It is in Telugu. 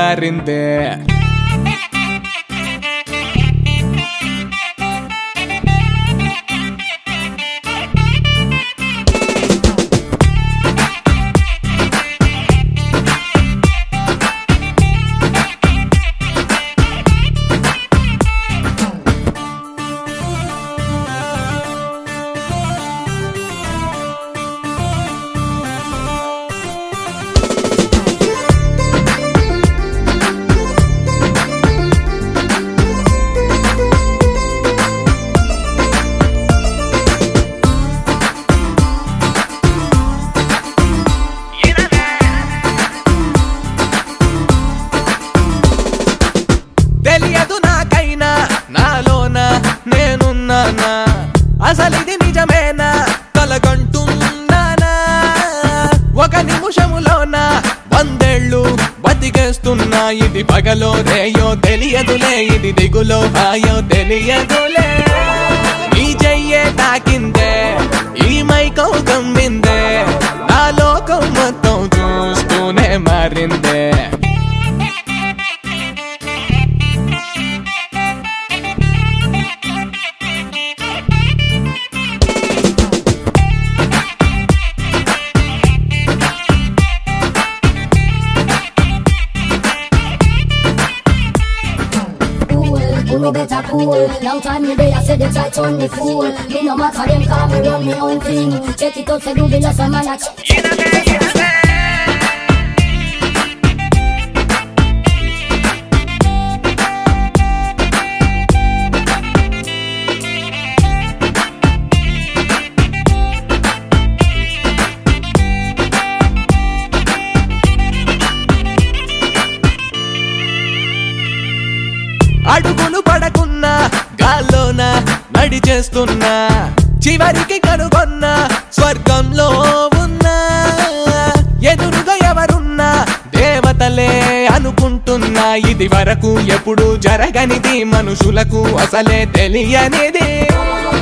మారిందే తెలియదు నాకైనా నాలోన నేనున్నానా అసలిది నిజమేనా కలగంటున్నానా ఒక నిమిషములోన వందేళ్ళు బతికేస్తున్నా ఇది పగలో రేయో తెలియదులే ఇది దిగులో హాయో తెలియదులే ఈ చెయ్యే తాకిందే ఈ మైకం గమ్మిందే నా లోకం మొత్తం చూస్తూనే మారిందే Cool, who no better cool Long time me there, I said they try turn me fool Me no matter them call me run me own thing Check it out, say do the loss of man a check అడుగులు పడకున్నా గాల్లోన నడిచేస్తున్నా చివరికి కనుగొన్నా స్వర్గంలో ఉన్నా ఎదురుగా ఎవరున్నా దేవతలే అనుకుంటున్నా ఇది వరకు ఎప్పుడు జరగనిది మనుషులకు అసలే తెలియనిది